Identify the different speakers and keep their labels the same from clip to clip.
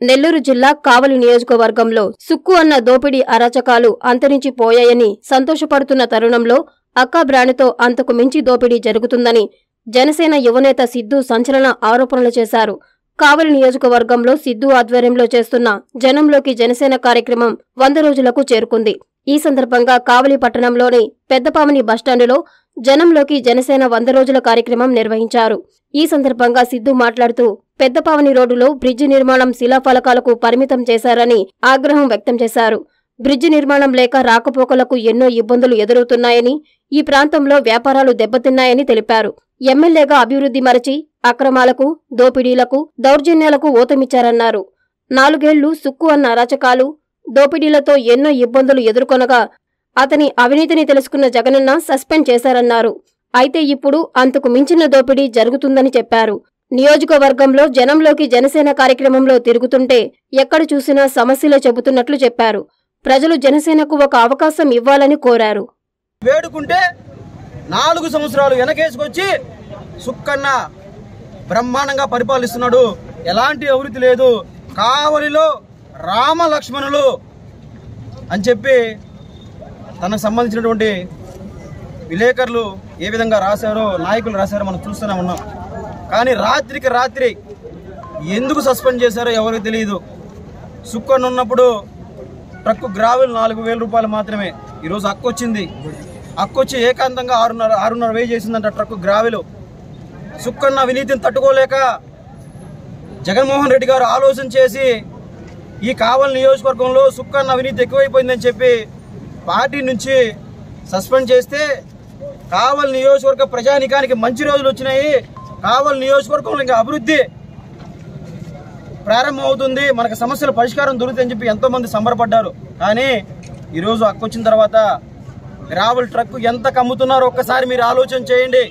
Speaker 1: నెల్లూరు జిల్లా కావలి నియోజకవర్గంలో సుక్కు అన్న దోపిడీ అరాచకాలు అంతరించిపోయాయని సంతోషపడుతున్న తరుణంలో అక్కా బ్రాండ్తో అంతకు మించి దోపిడీ జరుగుతుందని జనసేన యువనేత సిద్ధు సంచలన ఆరోపణలు చేశారు కావలి నియోజకవర్గంలో సిద్ధు ఆధ్వర్యంలో చేస్తున్న జనంలోకి జనసేన కార్యక్రమం వంద రోజులకు చేరుకుంది ఈ సందర్భంగా కావలి పట్టణంలోని పెద్దపామని బస్టాండులో జనంలోకి జనసేన వంద రోజుల కార్యక్రమం నిర్వహించారు ఈ సందర్భంగా సిద్ధు మాట్లాడుతూ పెద్దపావని రోడ్డులో బ్రిడ్జి నిర్మాణం శిలాఫలకాలకు పరిమితం చేశారని ఆగ్రహం వ్యక్తం చేశారు బ్రిడ్జి నిర్మాణం లేక రాకపోకలకు ఎన్నో ఇబ్బందులు ఎదురవుతున్నాయని ఈ ప్రాంతంలో వ్యాపారాలు దెబ్బతిన్నాయని తెలిపారు ఎమ్మెల్యేగా అభివృద్ధి మరచి అక్రమాలకు దోపిడీలకు దౌర్జన్యాలకు ఊతమిచ్చారన్నారు నాలుగేళ్లు సుక్కు అన్న అరాచకాలు దోపిడీలతో ఎన్నో ఇబ్బందులు ఎదుర్కొనగా అతని అవినీతిని తెలుసుకున్న జగనన్న సస్పెండ్ చేశారన్నారు అయితే ఇప్పుడు అంతకు మించిన దోపిడీ జరుగుతుందని చెప్పారు నియోజకవర్గంలో జనంలోకి జనసేన కార్యక్రమంలో తిరుగుతుంటే ఎక్కడ చూసినా సమస్యలే చెబుతున్నట్లు చెప్పారు ప్రజలు జనసేనకు ఒక అవకాశం ఇవ్వాలని కోరారు
Speaker 2: వేడుకుంటే నాలుగు సంవత్సరాలు వెనకేసుకొచ్చి సుక్కన్న బ్రహ్మాండంగా పరిపాలిస్తున్నాడు ఎలాంటి అభివృద్ధి లేదు కావలిలో రామ లక్ష్మణులు అని చెప్పి తనకు సంబంధించినటువంటి విలేకరులు ఏ విధంగా రాశారో నాయకులు రాశారో మనం చూస్తూనే ఉన్నాం కానీ రాత్రికి రాత్రి ఎందుకు సస్పెండ్ చేశారో ఎవరికి తెలియదు సుక్కన్న ఉన్నప్పుడు ట్రక్కు గ్రావెల్ నాలుగు వేల రూపాయలు మాత్రమే ఈరోజు అక్కొచ్చింది అక్కొచ్చి ఏకాంతంగా ఆరున్నర ఆరున్నర వేలు చేసిందంట ట్రక్కు గ్రావెలు సుక్కన్న అవినీతిని తట్టుకోలేక జగన్మోహన్ రెడ్డి గారు ఆలోచన చేసి ఈ కావలి నియోజకవర్గంలో సుక్కన్న అవినీతి ఎక్కువైపోయిందని చెప్పి పార్టీ నుంచి సస్పెండ్ చేస్తే కావలి నియోజకవర్గ ప్రజానికానికి మంచి రోజులు వచ్చినాయి కావలి నియోజకవర్గంలో ఇంకా అభివృద్ధి ప్రారంభం అవుతుంది మనకు సమస్యల పరిష్కారం దొరుకుతుందని చెప్పి ఎంతో మంది సంబరపడ్డారు కానీ ఈరోజు అక్కొచ్చిన తర్వాత గ్రావెల్ ట్రక్ ఎంత కమ్ముతున్నారో ఒక్కసారి మీరు ఆలోచన చేయండి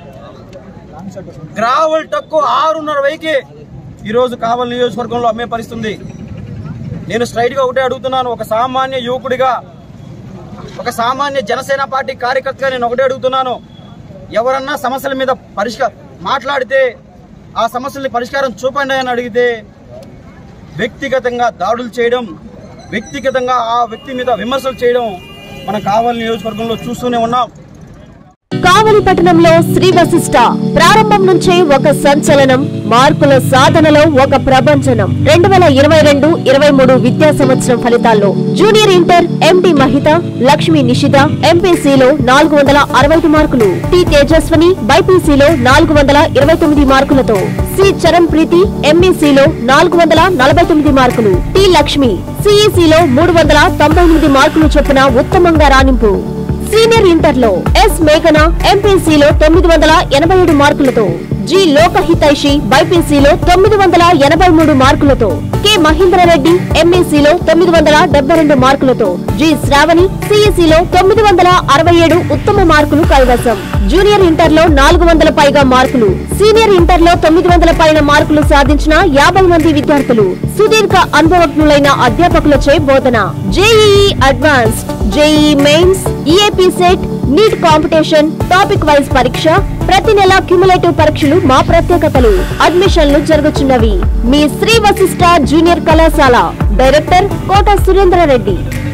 Speaker 2: గ్రావెల్ ట్రక్ ఆరున్నర వెయ్యికి ఈరోజు కావలి నియోజకవర్గంలో అమ్మే పరిస్థితి ఉంది నేను స్ట్రైట్గా ఒకటే అడుగుతున్నాను ఒక సామాన్య యువకుడిగా ఒక సామాన్య జనసేన పార్టీ కార్యకర్తగా నేను ఒకటే అడుగుతున్నాను ఎవరన్నా సమస్యల మీద పరిష్కార మాట్లాడితే ఆ సమస్యల్ని పరిష్కారం చూపండి అని అడిగితే వ్యక్తిగతంగా దాడులు చేయడం వ్యక్తిగతంగా ఆ వ్యక్తి మీద విమర్శలు చేయడం మనం కావాలి నియోజకవర్గంలో చూస్తూనే ఉన్నాం
Speaker 3: కావలి పట్టణంలో శ్రీ వశిష్ట ప్రారంభం నుంచే ఒక సంచలనం మార్కుల సాధనలో ఒక ప్రభంజనం రెండు వేల ఇరవై రెండు ఇరవై మూడు విద్యా సంవత్సరం ఫలితాల్లో junior inter MD Mahitha Lakshmi Nishitha ఎంపీసీలో నాలుగు వందల అరవై ఐదు మార్కులు టి తేజస్వని బైపీసీలో నాలుగు వందల ఇరవై తొమ్మిది మార్కులతో సి చరణ్ ప్రీతి ఎంఈసీలో నాలుగు వందల నలభై తొమ్మిది మార్కులు టి లక్ష్మి సిఈసీలో మూడు వందల తొంభై ఎనిమిది మార్కులు చొప్పున ఉత్తమంగా రాణింపు సీనియర్ ఇంటర్ లో ఎస్ మేఘన ఎంపీసీలో తొమ్మిది వందల ఎనభై ఏడు మార్కులతో జి లోకహితైషి బైపీసీలో తొమ్మిది వందల ఎనభై మూడు మార్కులతో కె మహేంద్రరెడ్డి ఎంఈసీలో తొమ్మిది వందల డెబ్బై రెండు మార్కులతో జి శ్రావణి సిఈసీలో తొమ్మిది వందల అరవై ఏడు ఉత్తమ మార్కులు కైవసం జూనియర్ ఇంటర్ లో నాలుగు వందల పైగా మార్కులు సీనియర్ ఇంటర్ లో తొమ్మిది వందల పైన మార్కులు సాధించిన యాభై మంది విద్యార్థులు సుదీర్ఘ అనుభవజ్ఞులైన అధ్యాపకులచే బోధన JEE advanced JEE mains EAP CET NEET competition topic wise పరీక్ష ప్రతి నెల క్యుములేటివ్ పరీక్షలు మా ప్రత్యేకతలు అడ్మిషన్లు జరుగుతున్నవి మీ శ్రీ వశిష్ట జూనియర్ కళాశాల డైరెక్టర్ కోట సురేంద్ర రెడ్డి